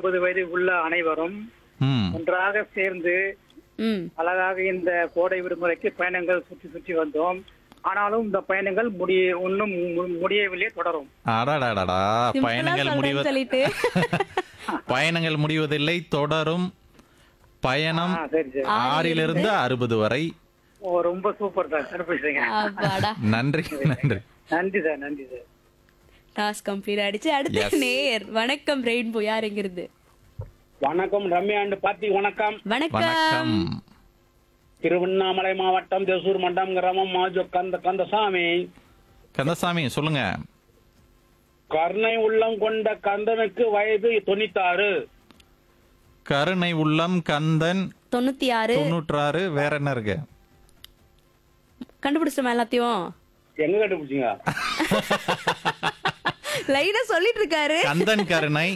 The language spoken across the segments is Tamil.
அறுபது வயது உள்ள அனைவரும் ம் ஒன்றாக சேர்ந்து ம் அழகாக இந்த கோடை விடுமுறைக்கு பயணங்கள் சுற்றி சுற்றி வந்தோம் ஆனாலும் இந்த பயணங்கள் முடிய இன்னும் மு- முடியவில்லை தொடரும் அடாடாடாடா சிம்பிளா பயணங்கள் சொல்றேன்னு முடிவது சொல்லிட்டு பயணங்கள் முடிவதில்லை தொடரும் பயணம் ஆ, சரி சரி ஆறிலிருந்து அறுபது வரை ஓ ரொம்ப சூப்பர் சார் சிறப்பிச்சுங்க அப்பாடா நன்றி நன்றி நன்றி சார் நன்றி சார் டாஸ்க் கம்ப்ளீட் ஆயிடுச்சு அடுத்த Yes. நேயர் வணக்கம் ரெயின்போ யார் எங்கிருந்து வணக்கம் ரம்யா அண்ட் பாத்தி வணக்கம் வணக்கம் வணக்கம் திருவண்ணாமலை மாவட்டம் தேசூர் மண்டம் கிராமம் மாஜோ கந்த கந்தசாமி கந்தசாமி சொல்லுங்க கருணை உள்ளம் கொண்ட கந்தனுக்கு வயது தொண்ணூத்தாறு கருணை உள்ளம் கந்தன் தொண்ணூத்தி ஆறு தொண்ணூற்றாறு வேற என்ன இருக்கு கண்டுபிடிச்சிட்டோமா எல்லாத்தையும் எங்க கண்டுபிடிச்சீங்க லைனா சொல்லிட்டு இருக்காரு கந்தன் கருணை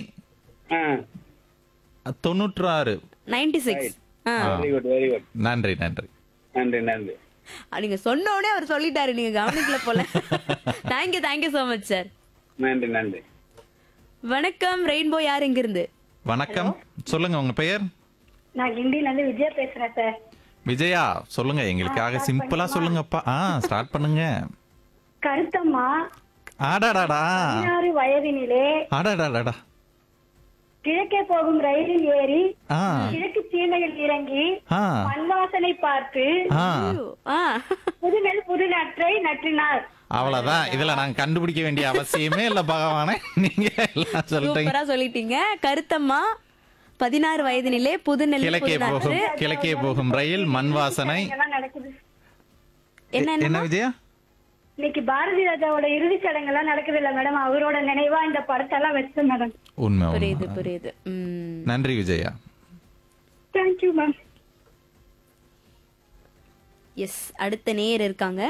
ஆ தொண்ணூற்றாறு ninety six very good very good நன்றி நன்றி நன்றி நன்றி நீங்க சொன்ன உடனே அவர் சொல்லிட்டாரு நீங்க கவனிக்கல போல thank you thank you so much sir நன்றி நன்றி வணக்கம் ரெயின்போ யார் எங்கிருந்து வணக்கம் சொல்லுங்க உங்க பெயர் நான் கிண்டில இருந்து விஜயா பேசுறேன் சார் விஜயா சொல்லுங்க எங்களுக்காக சிம்பிளா சொல்லுங்கப்பா ஆ ஸ்டார்ட் பண்ணுங்க கருத்தம்மா ஆடாடாடா பதினாறு வயதினிலே ஆடாடாடாடா கிழக்கே போகும் ரயிலில் ஏறி ஆ கிழக்கு சீமையில் இறங்கி ஆ மண்வாசனை பார்த்து ஆ ஐயோ, ஆ புதுநெல் புது நற்றை நற்றினார் அவ்வளவுதான் இதுல நாங்க கண்டுபிடிக்க வேண்டிய அவசியமே இல்ல பகவானே நீங்க எல்லாம் சொல்லிட்டீங்க சூப்பரா சொல்லிட்டீங்க கருத்தம்மா பதினாறு வயதினிலே புது நெல் கிழக்கே புது நாற்று. போகும் கிழக்கே போகும் ரயில் மண் வாசனை எல்லாம் நடக்குது என்ன என்ன என்ன விஜயா இன்னைக்கு பாரதி ராஜாவோட இறுதிச் சடங்கு எல்லாம் நடக்குது இல்ல மேடம் அவரோட நினைவா இந்த படத்தெல்லாம் வச்சேன் மேடம் உண்மை புரியுது உண்மை புரியுது உம் நன்றி விஜயா தேங்க்யூ மேம் எஸ் அடுத்த நேயர் இருக்காங்க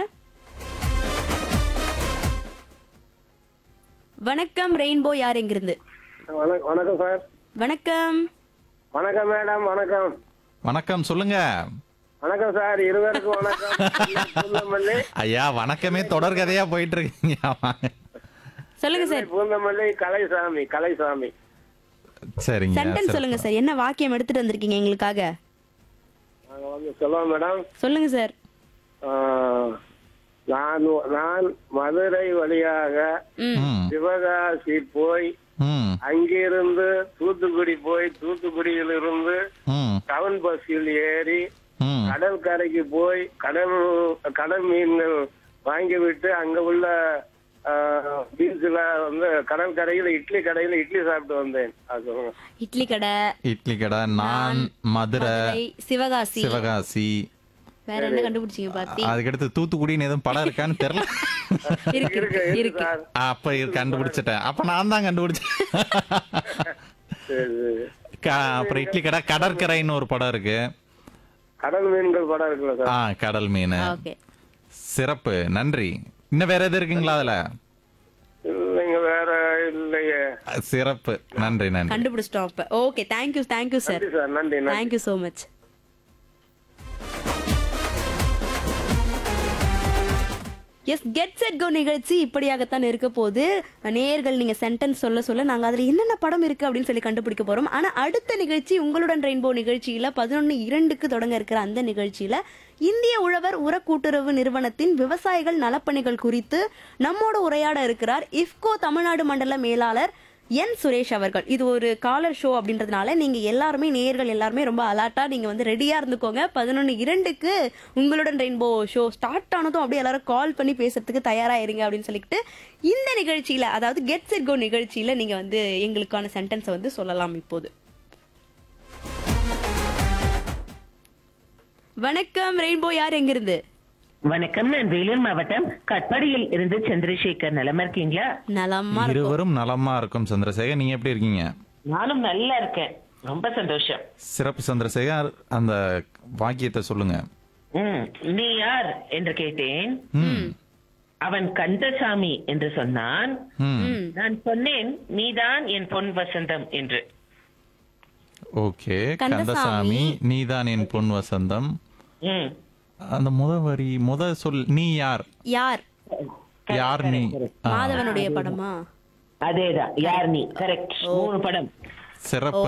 வணக்கம் ரெயின்போ யார் எங்கிருந்து வணக்கம் சார் வணக்கம் வணக்கம் மேடம் வணக்கம் வணக்கம் சொல்லுங்க வணக்கம் சார் இருவருக்கும் வணக்கம் ஐயா வணக்கமே தொடர்கதையா போயிட்டு இருக்கீங்க வாங்க. சொல்லுங்க சார் பூந்தமல்லி கலைசாமி கலைசாமி சரிங்க சென்டென்ஸ் சரி. சொல்லுங்க சார் என்ன வாக்கியம் எடுத்துட்டு வந்திருக்கீங்க எங்களுக்காக நாங்க வந்து சொல்லுவோம் மேடம் சொல்லுங்க சார் ஆஹ், நான் நான் மதுரை வழியாக ம் ம் சிவகாசி போய் ம் அங்கிருந்து தூத்துக்குடி போய் தூத்துக்குடியிலிருந்து ம் டவுன் பஸ்ஸில் ஏறி ம் கடல் கரைக்கு போய் கடல் கடல் மீன்கள் வாங்கிவிட்டு அங்க உள்ள பீச்சில் வந்து கடல் கரையில் இட்லி கடையில் இட்லி சாப்பிட்டு வந்தேன் அது சொல்லுங்க இட்லி கடை இட்லி கடை நான் மதுரை மதுரை, சிவகாசி சிவகாசி வேற என்ன கண்டுபிடிச்சீங்க பாத்தி அதுக்கடுத்து தூத்துக்குடின்னு எதுவும் படம் இருக்கான்னு தெரியல இருக்கு இருக்கு இருக்கு அப்ப இது கண்டுபிடிச்சிட்டேன் அப்ப நான் தான் கண்டுபிடிச்சேன் சரி, சரி. க- அப்புறம் இட்லி கடை கடற்கரைன்னு ஒரு படம் இருக்கு கடல் மீன்கள் படம் இருக்குல்ல சார் ஆ கடல் மீன் ஓகே சிறப்பு நன்றி இன்னும் வேற எது இருக்குங்களா அதுல இல்லைங்க வேற இல்லையே சிறப்பு நன்றி நன்றி கண்டுபிடிச்சிட்டோம் அப்ப ஓகே தேங்க்யூ தேங்க்யூ சார் நன்றி சார் நன்றி நன்றி thank you so much yes get set go நிகழ்ச்சி இப்படியாகத்தான் இருக்க போது நேயர்கள் நீங்க சென்டென்ஸ் சொல்ல சொல்ல நாங்க அதுல என்னென்ன படம் இருக்கு அப்படின்னு சொல்லி கண்டுபிடிக்க போறோம் ஆனா அடுத்த நிகழ்ச்சி உங்களுடன் ரெயின்போ நிகழ்ச்சியில பதினொன்னு இரண்டுக்கு தொடங்க இருக்கிற அந்த நிகழ்ச்சியில இந்திய உழவர் உர கூட்டுறவு நிறுவனத்தின் விவசாயிகள் நலப்பணிகள் குறித்து நம்மோட உரையாட இருக்கிறார் இஃப்கோ தமிழ்நாடு மண்டல மேலாளர் என் சுரேஷ் அவர்கள் இது ஒரு காலர் ஷோ அப்படின்றதுனால நீங்க எல்லாருமே நேயர்கள் எல்லாருமே ரொம்ப அலர்ட்டா நீங்க வந்து ரெடியா இருந்துக்கோங்க பதினொன்னு இரண்டுக்கு உங்களுடன் ரெயின்போ ஷோ ஸ்டார்ட் ஆனதும் அப்படியே எல்லாரும் கால் பண்ணி பேசுறதுக்கு தயாரா இருங்க அப்படின்னு சொல்லிட்டு இந்த நிகழ்ச்சியில அதாவது கெட் செட் கோ நிகழ்ச்சியில நீங்க வந்து எங்களுக்கான சென்டென்ஸை வந்து சொல்லலாம் இப்போது வணக்கம் ரெயின்போ யார் எங்கிருந்து வணக்கம் நான் வேலூர் மாவட்டம் கட்பாடியில் இருந்து சந்திரசேகர் நலமா இருக்கீங்களா நலமா இருக்கும் இருவரும் நலமா இருக்கும் சந்திரசேகர் நீங்க எப்படி இருக்கீங்க நானும் நல்லா இருக்கேன் ரொம்ப சந்தோஷம் சிறப்பு சந்திரசேகர் அந்த வாக்கியத்தை சொல்லுங்க ம், நீ யார் என்று கேட்டேன் ம் அவன் கந்தசாமி என்று சொன்னான் ம் ம். நான் சொன்னேன் நீதான் என் பொன் வசந்தம் என்று ஓகே கந்தசாமி. கந்தசாமி நீதான் என் பொன் வசந்தம் ம். அந்த முத வரி முத சொல் நீ யார் யார் யார் நீ ஆ, மாதவனுடைய படமா அதேதான் யார் நீ கரெக்ட் மூணு படம் சிறப்பு